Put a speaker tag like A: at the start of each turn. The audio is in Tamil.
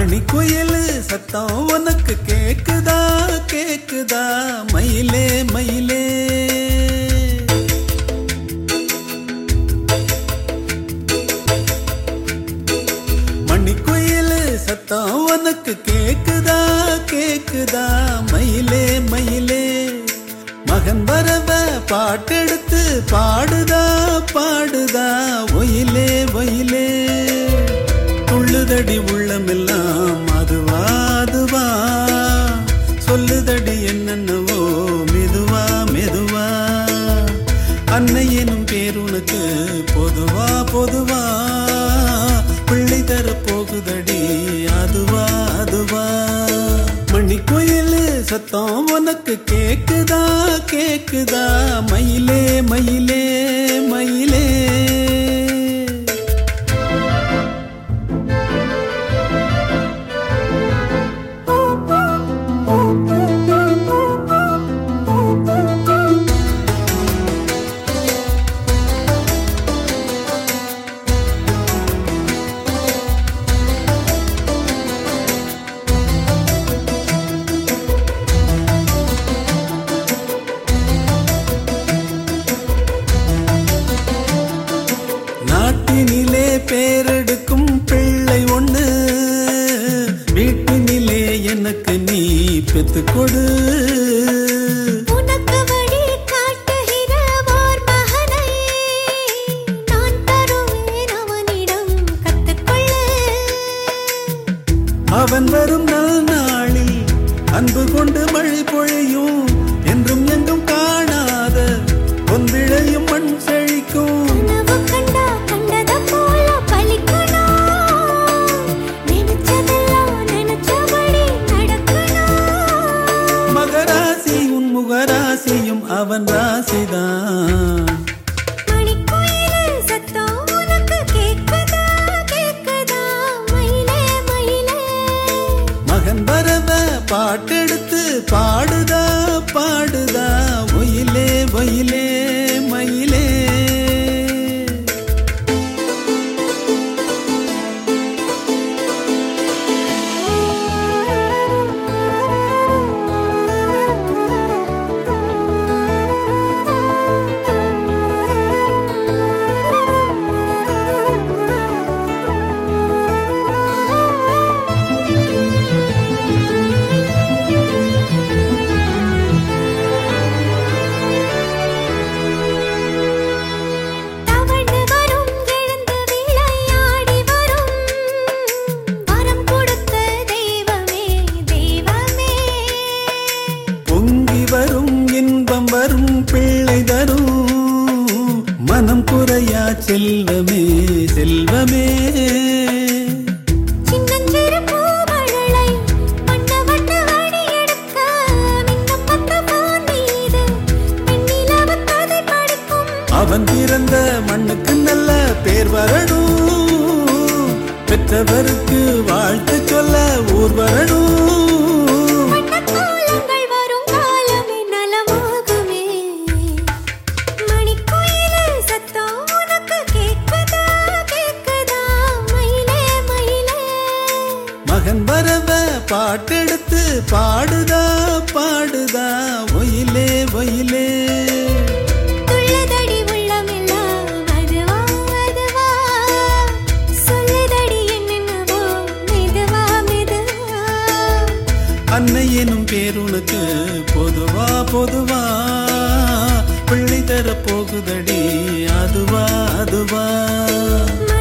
A: மணிக்குயில் சத்தம் உனக்கு கேக்குதா கேக்குதா மயிலே மயிலே மணிக்குயில் சத்தம் உனக்கு கேக்குதா கேக்குதா மயிலே மயிலே மகன் வரவ பாட்டெடுத்து பாடுதா பாடுதா ஒயிலே ஒயிலே துள்ளுதடி உள்ளமெல்லாம் அதுவா அதுவா சொல்லுதடி என்னென்னவோ மெதுவா மெதுவா அன்னை எனும் பேர் உனக்கு பொதுவா பொதுவா பிள்ளை தர போகுதடி அதுவா அதுவா மணிக்குயில் சத்தம் உனக்கு கேக்குதா கேக்குதா மயிலே மயிலே மயிலே நாட்டினிலே பேரெடுக்கும் பிள்ளை ஒண்ணு வீட்டினிலே எனக்கு நீ பெத்துக் கொடு
B: உனக்கு வழி காட்டுகிற ஓர் மகனை நான் தருவேன் அவனிடம் கத்துக்கொள்ளு
A: அவன் வரும் நல் நாளில் அன்பு கொண்டு மழை பொழியும் என்றும் எங்கும் காணாத பொன்விழையும் மண் செழிக்கும்
B: கனவு கண்டா கண்டத போல பலிக்கணும் நினைச்சதெல்லாம் நினைச்சபடி நடக்கணும்
A: மகராசி உன் முகராசியும் அவன் ராசிதான்
B: மணிக்குயிலே சத்தம் உனக்கு கேக்குதா கேக்குதா மயிலே மயிலே
A: மகன் வரவ பாட்டெடுத்து பாடுதா பாடுதா ஒயிலே ஒயிலே மயிலே
B: தவழ்ந்து வரும் எழுந்து விளையாடி வரும் வரம் கொடுத்த தெய்வமே தெய்வமே
A: பொங்கி வரும் இன்பம் வரும் பிள்ளை தரும் மனம் குறையா செல்வமே செல்வமே
B: சின்னஞ்சிறு பூமழலை வண்ண வண்ண வழி எடுக்க மின்னும் பத்த வான் மீது வெண்ணிலவு கதை படிக்கும்
A: அவன் பிறந்த மண்ணுக்கு நல்ல பேர் வரணும் பெற்றவருக்கு வாழ்த்து சொல்ல ஊர் வரணும்
B: வண்ணக் கோலங்கள் வரும் காலமே நலமாகுமே மணிக்குயிலே சத்தம் உனக்கு கேக்குதா கேக்குதா மயிலே மயிலே
A: மகன் வரவ பாட்டெடுத்து பாடுதா பாடுதா ஒயிலே ஒயிலே
B: துள்ளதடி உள்ளமெல்லாம் அதுவா அதுவா சொல்லுதடி என்னென்னவோ மெதுவா மெதுவா
A: அன்னை எனும் பேர் உனக்கு பொதுவா பொதுவா பிள்ளை தர போகுதடி அதுவா அதுவா
B: மணிக்குயிலே